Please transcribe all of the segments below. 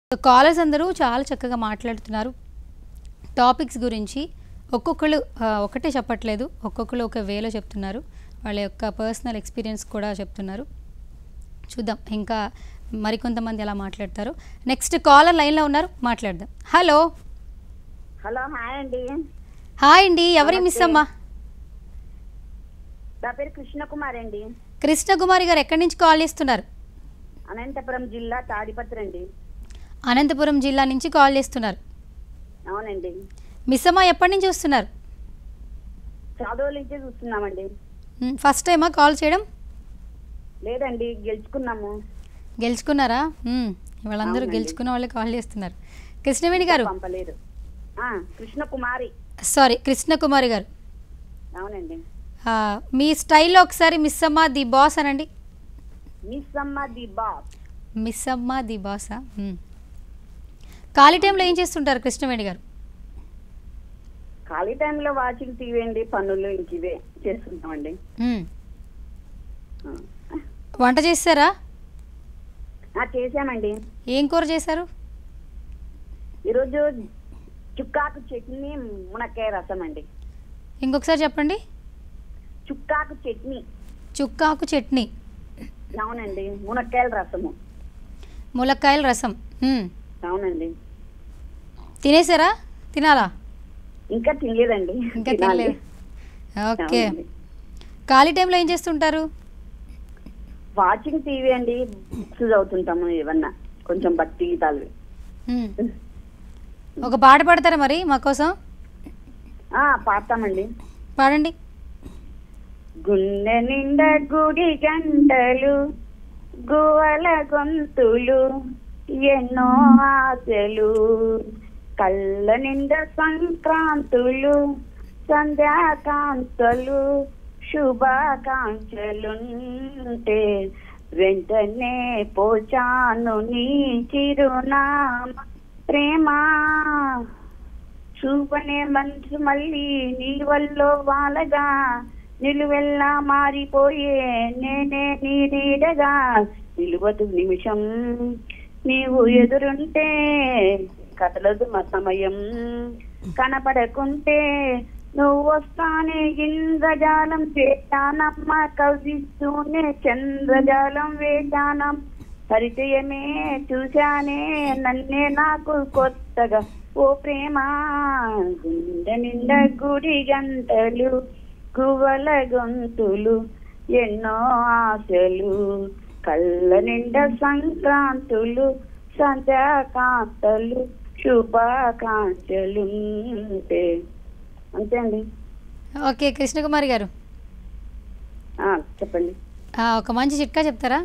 Callers అందరూ చాలా చక్కగా మాట్లాడుతున్నారు టాపిక్స్ గురించి ఒక్కొక్కరు ఆ, ఒకటే చెప్పట్లేదు ఒక్కొక్కరు ఒక వేలో చెప్తున్నారు వాళ్ళ యొక్క పర్సనల్ ఎక్స్పీరియన్స్ కూడా చెప్తున్నారు చూద్దాం ఇంకా మరికొంతమంది ఎలా మాట్లాడతారు నెక్స్ట్ కాలర్ లైన్లో ఉన్నారు మాట్లాడదాం హలో హలో హాయ్ అండి హాయ్ అండి ఎవరి మిస్ అమ్మా నా పేరు కృష్ణకుమార్ అండి కృష్ణకుమారి గారు ఎక్కడి నుంచి కాల్ చేస్తున్నారు అనంతపురం జిల్లా తాడిపత్రి అండి అనంతపురం జిల్లా నుంచి కాల్ చేస్తున్నారు అవునండి మిస్ అమ్మ ఎప్పటి నుంచి వస్తున్నారు చదువుల నుంచే చూస్తున్నామండి మ్, ఫస్ట్ టైమా కాల్ చేయడం లేదండి గెలుచుకున్నాము గెలుచుకున్నారా మ్, వాళ్ళందరూ అవునండి. గెలుచుకున్న వాళ్ళే కాల్ చేస్తున్నారు కృష్ణవేణి గారు పంపలేదు ఆ, కృష్ణకుమారి సారీ కృష్ణకుమారి గారు అవునండి ఆ, మీ స్టైల్లో ఒకసారి మిస్ అమ్మ ది బాస్ అనండి మిస్ అమ్మ ది బాస్ మిస్ అమ్మ ది బాసా మ్. ఖాళీ టైంలో ఏం చేస్తుంటారు కృష్ణవేణి గారు ఖాళీ టైంలో వాచింగ్ టీవీ అండి పనులు ఇంక ఇవే చేస్తున్నామండి మ్. ఆ. వంట చేస్తారా ఆ, చేశామండి ఏం కూర చేశారు ఈరోజు చుక్కాకు చట్నీ మునక్కాయ రసం అండి ఇంకొకసారి చెప్పండి చుక్కాకు చట్నీ చుక్కాకు చట్నీ అవునండి మునక్కాయల రసము ములక్కాయల రసం మ్. అవునండి తినేసారా తినాలా ఇంకా తినలేదండి ఇంకా తినాలి. తినలేదు ఓకే అవునండి. ఖాళీ టైంలో ఏం చేస్తుంటారు వాచింగ్ టీవీ అండి బుక్స్ చదువుతుంటాము ఏమన్నా కొంచెం భక్తి గీతాలు మ్. ఒక పాట పాడతారా మరి మా కోసం ఆ, పాడతామండి పాడండి గుండె నిండా గుడి గంటలు గువల గొంతులు ఎన్నో ఆశలు కళ్ళ నిండా సంక్రాంతులు సంధ్యాకాంతలు శుభాకాంక్షలుంటే వెంటనే పోచాను నీ చిరునామ ప్రేమ చూపనే మనసు మళ్ళీ నిలువల్లో వాలగా నిలువెల్లా మారిపోయే నేనే నీ నీడగా నిలువదు నిమిషం నీవు ఎదురుంటే కదలదు మా సమయం కనపడకుంటే నువ్వు వస్తానే ఇంద్రజాలం వేటానమ్మ కవిస్తూనే చంద్రజాలం వేటానం పరిచయమే చూశానే నన్నే నాకు కొత్తగా ఓ ప్రేమ గుండె నిండా గుడి గంటలు గువ్వల గొంతులు ఎన్నో ఆశలు కళ్ళ నిండా సంక్రాంతులు సంధ్యాకాంతలు శుభాకాంక్షలు ఉంటే. అంతే అండి ఓకే కృష్ణకుమారి గారు ఆ, చెప్పండి ఆ, ఒక మంచి చిట్కా చెప్తారా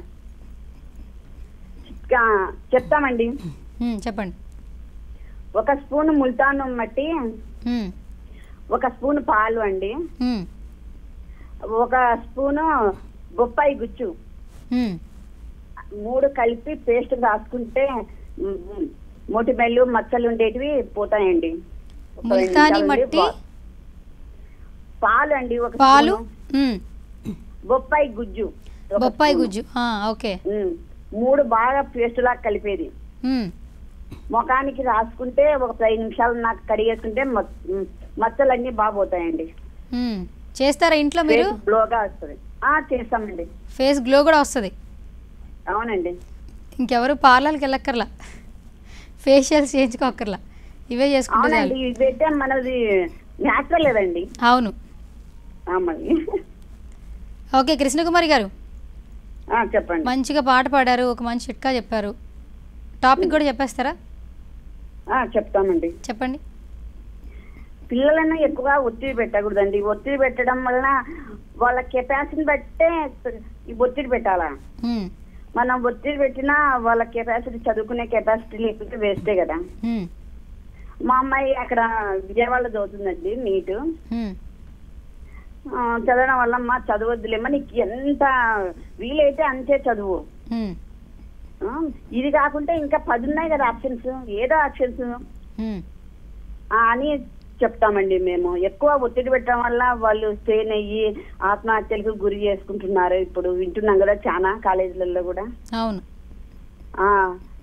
ఆ, చెప్తామండి మ్, చెప్పండి ఒక స్పూన్ ముల్తాను మట్టి మ్, ఒక స్పూన్ పాలు అండి మ్, ఒక స్పూను బొప్పాయి గుచ్చు మ్. మూడు కలిపి పేస్ట్ రాసుకుంటే మ్, మొటిమెల్లు మచ్చలు ఉండేటివి పోతాయండి ఒక రెండు ముల్తానీ నిమిషాలు ఉండి మట్టి బా- పాలు అండి ఒక పాలు స్పూను. మ్, బొప్పాయి గుజ్జు ఒక బొప్పాయి స్పూను. గుజ్జు ఆ, ఓకే మ్, మూడు బాగా పేస్ట్ లాగా కలిపేది మ్, ముఖానికి రాసుకుంటే ఒక పది నిమిషాలు నాకు కడిగేసుకుంటే మ- మ్, మచ్చలన్నీ బాగా పోతాయండి మ్. చేస్తారా ఇంట్లో మీరు ఫేస్ గ్లోగా వస్తుంది ఆ చేస్తామండి ఫేస్ గ్లో కూడా వస్తుంది అవునండి ఇంకెవరు పార్లర్కి వెళ్ళక్కర్లా ఫేషియల్స్ చేయించుకోక్కర్లా ఇవే చేసుకుంటే అవునండి చాలు ఇదైతే మనది న్యాచురల్ లేదండి అవును ఆమండి ఓకే కృష్ణకుమారి గారు ఆ, చెప్పండి మంచిగా పాట పాడారు ఒక మంచి చిట్కా చెప్పారు టాపిక్ కూడా చెప్పేస్తారా ఆ, చెప్తామండి చెప్పండి పిల్లలను ఎక్కువగా ఒత్తిడి పెట్టకూడదండి ఒత్తిడి పెట్టడం వలన వాళ్ళ కెపాసిటీని బట్టే ఈ ఒత్తిడి పెట్టాలా మ్, మనం ఒత్తిడి పెట్టినా వాళ్ళ కెపాసిటీ చదువుకునే కెపాసిటీ లేకపోతే వేస్టే కదా మ్, మా అమ్మాయి అక్కడ విజయవాడలో చదువుతుందండి నీటు మ్, ఆ, చదవడం వల్ల అమ్మా చదవద్దులేమ్మా నీకు ఎంత వీలైతే అంతే చదువు మ్, ఆ, ఇది కాకుంటే ఇంకా పది ఉన్నాయి కదా ఆప్షన్స్ ఏదో ఆప్షన్స్ మ్. అని చెప్తామండి మేము ఎక్కువ ఒత్తిడి పెట్టడం వల్ల వాళ్ళు స్ట్రెయిన్ అయ్యి ఆత్మహత్యలకు గురి చేసుకుంటున్నారు ఇప్పుడు వింటున్నాం కదా చాలా కాలేజీలలో కూడా అవును ఆ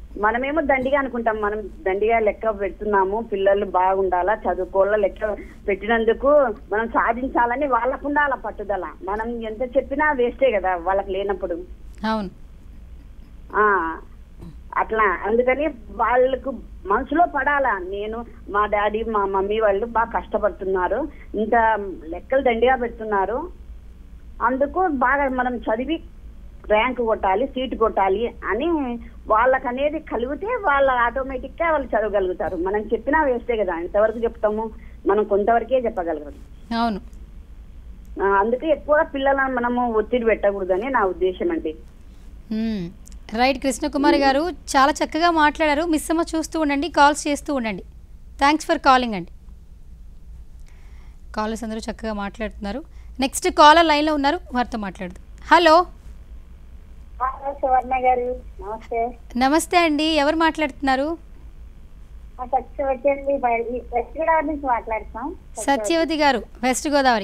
మనమేమో దండిగా అనుకుంటాం మనం దండిగా లెక్క పెడుతున్నాము పిల్లలు బాగుండాలా చదువుకోవాలా లెక్క పెట్టినందుకు మనం సాధించాలని వాళ్ళకు ఉండాల పట్టుదల మనం ఎంత చెప్పినా వేస్టే కదా వాళ్ళకి లేనప్పుడు అవును ఆ అట్లా అందుకని వాళ్ళకు మనసులో పడాలా నేను మా డాడీ మా మమ్మీ వాళ్ళు బాగా కష్టపడుతున్నారు ఇంత లెక్కలు దండిగా పెడుతున్నారు అందుకు బాగా మనం చదివి ర్యాంక్ కొట్టాలి సీట్ కొట్టాలి అని వాళ్ళకి అనేది కలిగితే వాళ్ళు ఆటోమేటిక్ గా వాళ్ళు చదవగలుగుతారు మనం చెప్పినా వేస్టే కదా ఎంతవరకు చెప్తాము మనం కొంతవరకే చెప్పగలుగుతాం అవును ఆ, అందుకే ఎక్కువ పిల్లలను మనము ఒత్తిడి పెట్టకూడదని నా ఉద్దేశం అండి మ్మ్. రైట్ కృష్ణకుమారి గారు చాలా చక్కగా మాట్లాడారు మిస్ అమ్మ చూస్తూ ఉండండి కాల్స్ చేస్తూ ఉండండి థ్యాంక్స్ ఫర్ కాలింగ్ అండి కాలర్స్ అందరూ చక్కగా మాట్లాడుతున్నారు నెక్స్ట్ కాలర్ లైన్లో ఉన్నారు వారితో మాట్లాడదు హలో హలో సువర్ణ గారు నమస్తే నమస్తే అండి ఎవరు మాట్లాడుతున్నారు మా సత్యవతి అండి బయ- వెస్ట్ గోదావరి నుంచి మాట్లాడుతున్నాం సత్యవతి గారు వెస్ట్ గోదావరి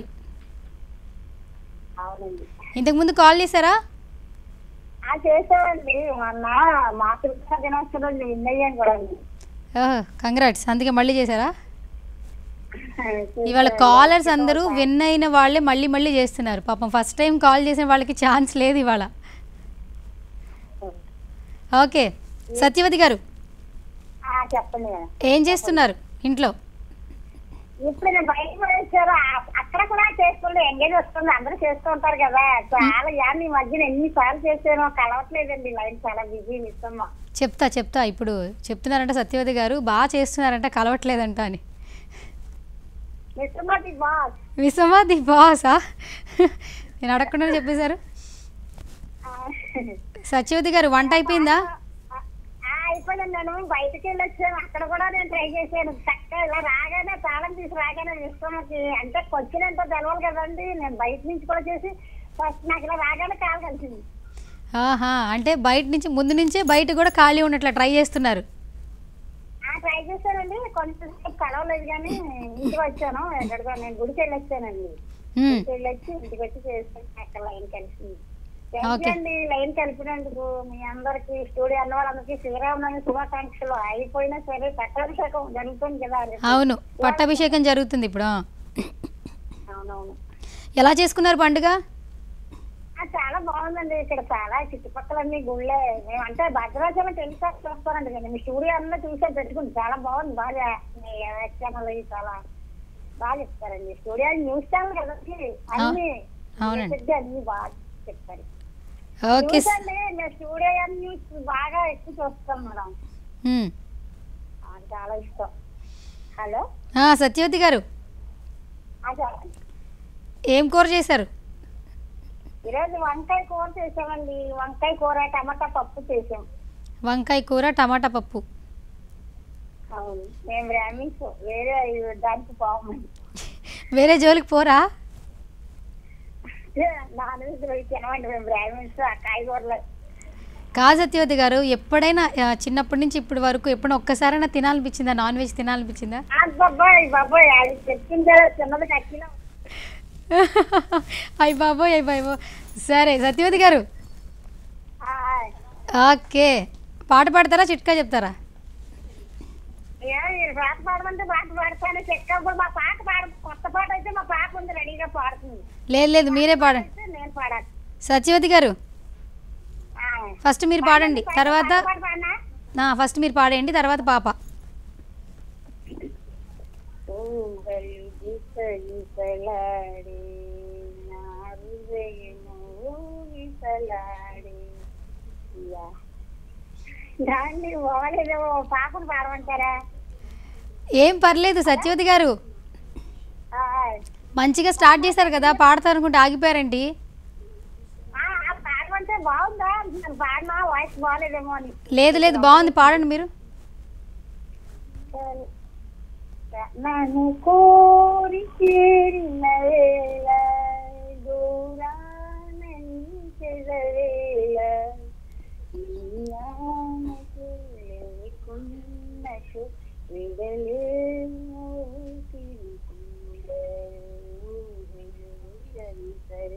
అవునండి ఇంతకుముందు కాల్ చేశారా ఆ చేసామండి మొన్న మాతృభాష దినోత్సవం విన్ అయ్యాను కూడా కంగ్రాట్స్ అందుకే మళ్ళీ చేశారా ఇవాళ కాలర్స్ అందరూ విన్ అయిన వాళ్ళే మళ్ళీ మళ్ళీ చేస్తున్నారు పాపం ఫస్ట్ టైం కాల్ చేసిన వాళ్ళకి ఛాన్స్ లేదు ఇవాళ ఓకే సత్యవతి గారు ఆ, చెప్పండి మేడం ఏం చేస్తున్నారు ఇంట్లో ఇప్పుడు నేను బయటకు వచ్చారు ఆ- అక్కడ కూడా చేసుకుంటే ఎంగేజ్ వస్తుంది అందరూ చేస్తూ ఉంటారు కదా చాలా యాన్ ఈ మధ్యన ఎన్ని సార్లు చేసానో కలవట్లేదండి లైన్ చాలా బిజీ మిస్సమ్మ చెప్తా చెప్తా ఇప్పుడు చెప్తున్నారంట సత్యవతి గారు బాగా చేస్తున్నారంట కలవట్లేదంట అని మిస్సమ్మది బాస్ విషమా ది బాసా నేను అడగకుండా చెప్పేశారు సత్యవతి గారు వంట అయిపోయిందా అయిపోయింది నేను బయటకు వెళ్ళి వచ్చాను అక్కడ కూడా నేను ట్రై చేశాను చక్కగా ఇలా రాగానే తాళం తీసి రాగానే విశ్వమకి అంటే వచ్చినంత తెలవాలి కదండి నేను బయట నుంచి కూడా చేసి ఫస్ట్ నాకు ఇలా రాగానే కాలు కలిసింది ఆహా అంటే బయట నుంచి ముందు నుంచే బయట కూడా ఖాళీ ఉన్నట్లు ట్రై చేస్తున్నారు ఆ ట్రై చేశానండి కొంచెం కలవలేదు కానీ ఇంటికి వచ్చాను ఎక్కడికో నేను గుడికి వెళ్ళి వచ్చానండి మ్మ్. గుడికి వెళ్ళి వచ్చి ఇంటికి వచ్చి చేస్తాను అక్కడ లైన్ కలిసింది థ్యాంక్ ఓకే. అండి లైన్ కలిపినందుకు మీ అందరికి స్టూడియో అన్న వాళ్ళందరికీ శ్రీరామనవమి శుభాకాంక్షలు అయిపోయినా సరే పట్టాభిషేకం జరుగుతుంది కదా రేపు. అవును పట్టాభిషేకం జరుగుతుంది ఇప్పుడు ఆ. అవునవును ఎలా చేసుకున్నారు పండుగ ఆ, చాలా బాగుందండి ఇక్కడ చాలా చుట్టుపక్కలన్నీ గుళ్ళే మేము అంటే భద్రాచలం టెలికాస్ట్ చూస్తానండి నేను మీ స్టూడియో అన్న చూసే పెట్టుకుంది చాలా బాగుంది బాగా మీ ఛానల్ చాలా బాగా చెప్తారండి స్టూడియో న్యూస్ ఛానల్ కదండి అన్ని అవునండి. పెద్ద అన్ని బాగా చెప్తారు ఓకే న్యూస్ అండి మేము స్టూడియో న్యూస్ బాగా ఎక్కువ చూస్తాం మేడం మ్మ్. ఆ, చాలా ఇష్టం హలో ఆ, సత్యవతి గారు ఆ, చెప్పండి ఏం కూర చేశారు ఈరోజు వంకాయ కూర చేసామండి వంకాయ కూర టమాటా పప్పు చేసాం వంకాయ కూర టమాటా పప్పు అవును మేము బ్రాహ్మిన్స్ వేరే దానికి పోమండి వేరే జోలికి పోరా నాన్ వెజ్ తినమండి మేము బ్రాహ్మిన్స్ ఆ కాయగూరలు కాదు సత్యవతి గారు ఎప్పుడైనా ఆ, చిన్నప్పటి నుంచి ఇప్పటి వరకు ఎప్పుడైనా ఒక్కసారైనా తినాలనిపించిందా నాన్ వెజ్ తినాలనిపించిందా ఆ, బాబాయ్ బాబాయ్ అది చెప్పింది కదా చిన్నది కట్టిన అయ్యి బాబోయ్ అయ్యి బాబో సరే సత్యవతి గారు ఓకే పాట పాడతారా చిట్కా చెప్తారా పాట పాడమంటే పాట పాడతాను చెక్కప్పుడు మా పాట పాడ కొత్త పాట అయితే మా పాప ఉంది రెడీగా పాడుతుంది లేదు లేదు మీరే పాడండి అయితే నేను పాడాలి సత్యవతి గారు ఆ. ఫస్ట్ మీరు పాడండి తర్వాత పాట పాడినా నా ఫస్ట్ మీరు పాడేయండి తర్వాత పాప విసలాడే నా హృదయము విసలాడే యా. దాన్ని బాగలేదు పాపను పాడమంటారా ఏం పర్లేదు సత్యవతి గారు ఆ, మంచిగా స్టార్ట్ చేశారు కదా పాడతారు అనుకుంటే ఆగిపోయారండి ఆ, ఆ పాడమంటే బాగుందా అంటున్నాను పాడినా వాయిస్ బాగలేదేమో అని లేదు లేదు బాగుంది పాడండి మీరు సరే. నన్ను కోరి చేరిన వేళ దూరాన నిలిచెదవేళ నీ ఆమెకు లేకున్నచు విడలేము తిరుగుతుండే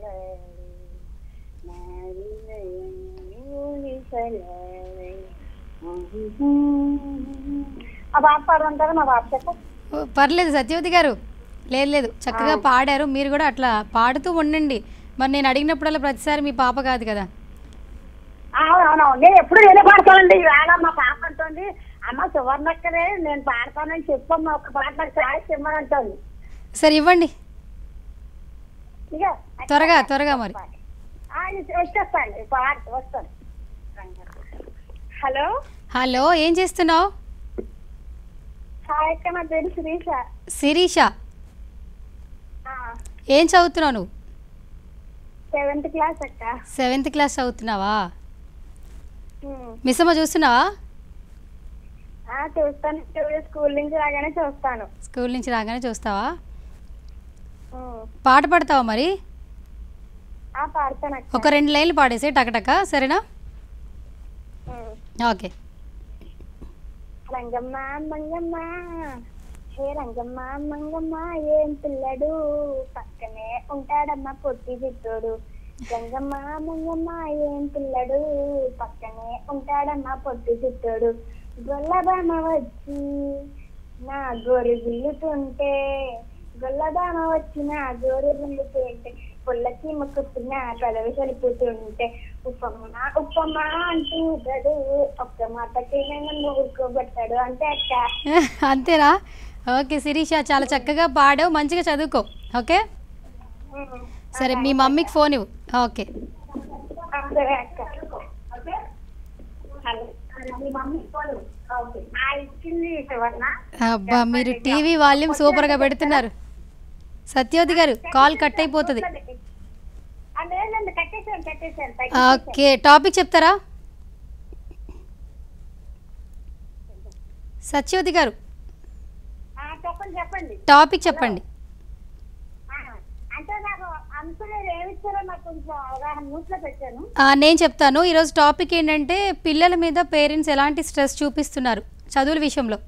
ఊహించలాడే నా హృదయము ఊహించలాడే మా బాబు పాడమంటారా మా బాబు చెప్ప ఓ, పర్లేదు సత్యవతి గారు లేదు లేదు చక్కగా పాడారు మీరు కూడా అట్లా పాడుతూ ఉండండి మరి నేను అడిగినప్పుడల్లా ప్రతిసారి మీ పాప కాదు కదా అవునవును నేను ఎప్పుడు నేనే పాడతానండి ఈవేళ మా పాప అంటుంది అమ్మ సువర్ణక్కరే నేను పాడతానని చెప్పమ్మా ఒక పాట నాకు చాలా ఇమ్మనంటుంది సరే ఇవ్వండి ఇక త్వరగా త్వరగా మరి ఆ, ఇది వచ్చేస్తాను పాట వస్తాను హలో హలో ఏం చేస్తున్నావు హాయ్ అక్క నా పేరు శిరీష శిరీష ఏం చదువుతున్నావు నువ్వు సెవెంత్ క్లాస్ అక్క సెవెంత్ క్లాస్ చదువుతున్నావా ఉమ్. మిస్సమ్మ చూస్తున్నావా ఆ, చూస్తాను చూడు, స్కూల్ నుంచి రాగానే చూస్తాను స్కూల్ నుంచి రాగానే చూస్తావా ఉమ్. పాట పాడతావా మరి ఆ పాడతాను అక్క ఒక రెండు లైన్లు పాడేసి టకటక సరేనా ఉమ్. ఓకే రంగమ్మ మంగమ్మ హే రంగమ్మ మంగమ్మ ఏం పిల్లడు పక్కనే ఉంటాడమ్మా పొట్టి చిత్తోడు రంగమ్మ మంగమ్మ ఏం పిల్లడు పక్కనే ఉంటాడమ్మా పొట్టి చిత్తోడు గొల్లబామ వచ్చి నా గోరు గిల్లుతుంటే గొల్లబామ వచ్చి నా గోరు గిల్లుతుంటే పుల్లకి ముక్కుతున్న పెదవి సరిపోతుంటే ఉప్పమ్మ ఉప్పమ్మ అంటుంటాడు ఒక్క మాటకి నన్ను ఊరుకోబెట్టాడు అంటే అక్క అంతేనా ఓకే శిరీష చాలా చక్కగా పాడావు మంచిగా చదువుకో ఓకే ఉమ్. సరే మీ మమ్మీకి ఫోన్ ఇవ్వు ఓకే ఆ, సరే అక్క ఓకే హలో మీ మమ్మీ ఫోన్ ఓకే ఆ ఇచ్చింది సువర్ణ అబ్బా మీరు టీవీ వాల్యూమ్ సూపర్గా పెడుతున్నారు సత్యవతి గారు కాల్ కట్ అయిపోతుంది ఆ, లేదండి కట్టేసాను కట్టేసాను ఓకే టాపిక్ చెప్తారా సత్యవతి గారు ఆ, చెప్పండి చెప్పండి టాపిక్ చెప్పండి ఆ, అంటే నాకు అంశం మీరు ఏమి ఇచ్చారో నాకు కొంచెం అవగాహన నోట్లో పెట్టాను ఆ, నేను చెప్తాను ఈరోజు టాపిక్ ఏంటంటే పిల్లల మీద పేరెంట్స్ ఎలాంటి స్ట్రెస్ చూపిస్తున్నారు చదువుల విషయంలో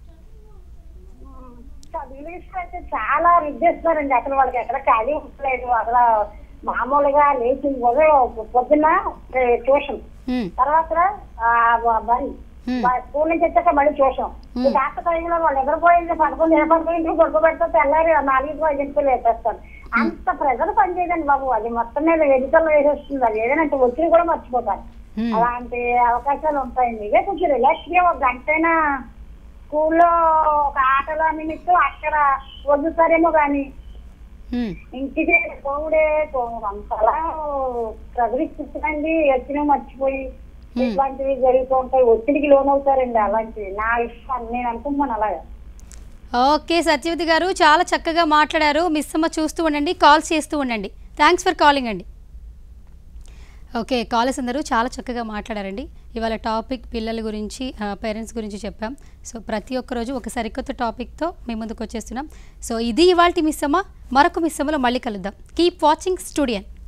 చదువుల విషయం అయితే చాలా విద్యేస్తారండి అసలు వాళ్ళకి ఎక్కడ ఖాళీ ఉండలేదు అసలు మామూలుగా లేచి ఉదయం పొద్దున్న ఏ, ట్యూషన్ హ్మ్, తర్వాత ఆ, బ- బడి హ్మ్. బ- స్కూల్ నుంచి వచ్చాక మళ్ళీ ట్యూషన్ Hmm. ఈ డాక్టర్ టైంలో వాళ్ళు నిద్రపోయింది పడుకుని నిలబడుకుని ఇంటికి పడుకోబెడితే తెల్లారి నాలుగు ఐదింటికి లేపేస్తాను అంత ప్రజలు పనిచేయదండి బాబు అది మొత్తం మీద వెజిటల్ వేసేస్తుంది అది ఏదైనా ఒత్తిడి కూడా మర్చిపోతారు హ్మ్. అలాంటి అవకాశాలు ఉంటాయండి ఇదే కొంచెం రిలాక్స్ గా ఒక గంటైనా స్కూల్లో ఒక ఆటల నిమిత్తం అక్కడ వదులుతారేమో కానీ హ్మ్, ఇంటికి పోవుడే పో- అంతలా ప్రదర్శించండి వచ్చిన మర్చిపోయి Hmm. ఇట్లాంటివి జరుగుతూ ఉంటాయి ఒత్తిడికి లోనవుతారండి అలాంటివి నా ఇష్టం నేను అనుకుంటున్నాను అలాగా ఓకే సత్యవతి గారు చాలా చక్కగా మాట్లాడారు మిస్ అమ్మ చూస్తూ ఉండండి కాల్స్ చేస్తూ ఉండండి థ్యాంక్స్ ఫర్ కాలింగ్ అండి ఓకే కాలర్స్ అందరూ చాలా చక్కగా మాట్లాడారండి ఇవాళ టాపిక్ పిల్లల గురించి పేరెంట్స్ గురించి చెప్పాం సో ప్రతి ఒక్క రోజు ఒక సరికొత్త టాపిక్తో మీ ముందుకు వచ్చేస్తున్నాం సో ఇది ఇవాళ మిస్ అమ్మ మరొక మిస్ అమ్మలో మళ్ళీ కలుద్దాం కీప్ వాచింగ్ స్టూడియన్